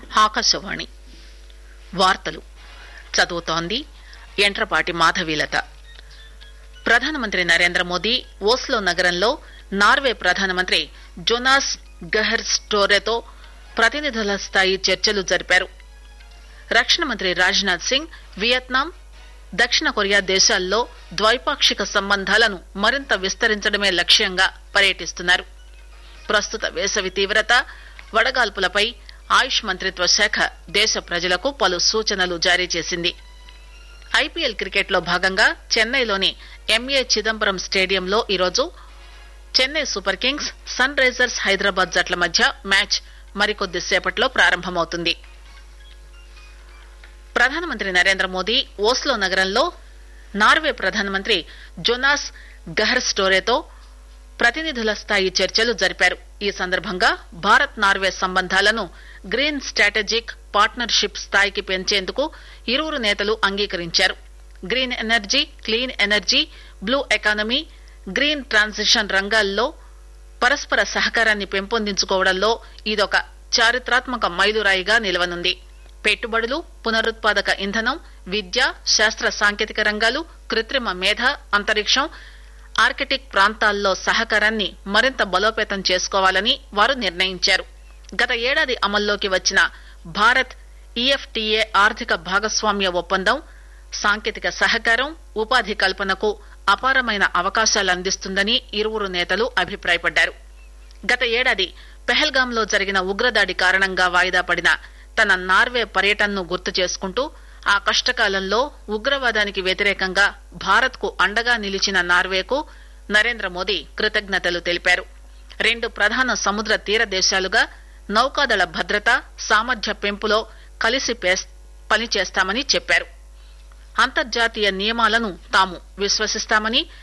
ఆకాశవాణి వార్తలు చదువుతోంది ఎంట్రపాటి మాధవీలత ప్రధానమంత్రి నరేంద్ర మోదీ ఓస్లో నగరంలో నార్వే ప్రధానమంత్రి జొనాస్ గెహర్ స్టోరెతో ప్రతినిధుల స్థాయి చర్చలు జరిపారు రక్షణ మంత్రి రాజ్నాథ్ సింగ్ వియత్నాం దక్షిణ కొరియా దేశాల్లో ద్వైపాక్షిక సంబంధాలను మరింత విస్తరించడమే లక్ష్యంగా పర్యటిస్తున్నారు ప్రస్తుత వేసవి తీవ్రత వడగాల్పులపై ఆయుష్ మంత్రిత్వ శాఖ దేశ ప్రజలకు పలు సూచనలు జారీ చేసింది ఐపీఎల్ క్రికెట్ లో భాగంగా చెన్నైలోని ఎంఏ చిదంబరం స్టేడియంలో ఈరోజు Chennai Super Kings Sunrisers Hyderabad జట్ల మధ్య మ్యాచ్ మరికొద్ది సేపట్లో ప్రారంభమవుతుంది ప్రధానమంత్రి నరేంద్ర మోదీ ఓస్లో నగరంలో నార్వే ప్రధానమంత్రి జొనాస్ గహర్ స్టోరేతో ప్రతినిధుల స్థాయి చర్చలు జరిపారు ఈ సందర్భంగా భారత్ నార్వే సంబంధాలను గ్రీన్ స్ట్రాటజిక్ పార్ట్నర్షిప్ స్థాయికి పెంచేందుకు ఇరువురు నేతలు అంగీకరించారు green energy clean energy blue economy green transition రంగాల్లో పరస్పర సహకారాన్ని పెంపొందించుకోవడంలో ఇదొక చారిత్రాత్మక మైలురాయిగా నిలవనుంది పెట్టుబడులు పునరుత్పాదక ఇంధనం విద్య శాస్త్ర సాంకేతిక రంగాలు కృత్రిమ మేధ అంతరిక్షం ఆర్కిటిక్ ప్రాంతాల్లో సహకారాన్ని మరింత బలోపేతం చేసుకోవాలని వారు నిర్ణయించారు గత ఏడాది అమల్లోకి వచ్చిన భారత్ ఈఎఫ్టీఏ ఆర్థిక భాగస్వామ్య ఒప్పందం సాంకేతిక సహకారం ఉపాధి కల్పనకు అపారమైన అవకాశాలు అందిస్తుందని ఇరువురు నేతలు అభిప్రాయపడ్డారు గత ఏడాది పెహల్గాంలో జరిగిన ఉగ్రదాడి కారణంగా వాయిదా పడిన తన నార్వే పర్యటనను గుర్తు చేసుకుంటూ ఆ కష్టకాలంలో ఉగ్రవాదానికి వ్యతిరేకంగా భారత్ కు అండగా నిలిచిన నార్వేకు నరేంద్ర మోదీ కృతజ్ఞతలు తెలిపారు రెండు ప్రధాన సముద్ర తీర దేశాలుగా నౌకాదళ భద్రత సామర్థ్య పెంపులో కలిసి పనిచేస్తామని చెప్పారు అంతర్జాతీయ నియమాలను తాము విశ్వసిస్తామని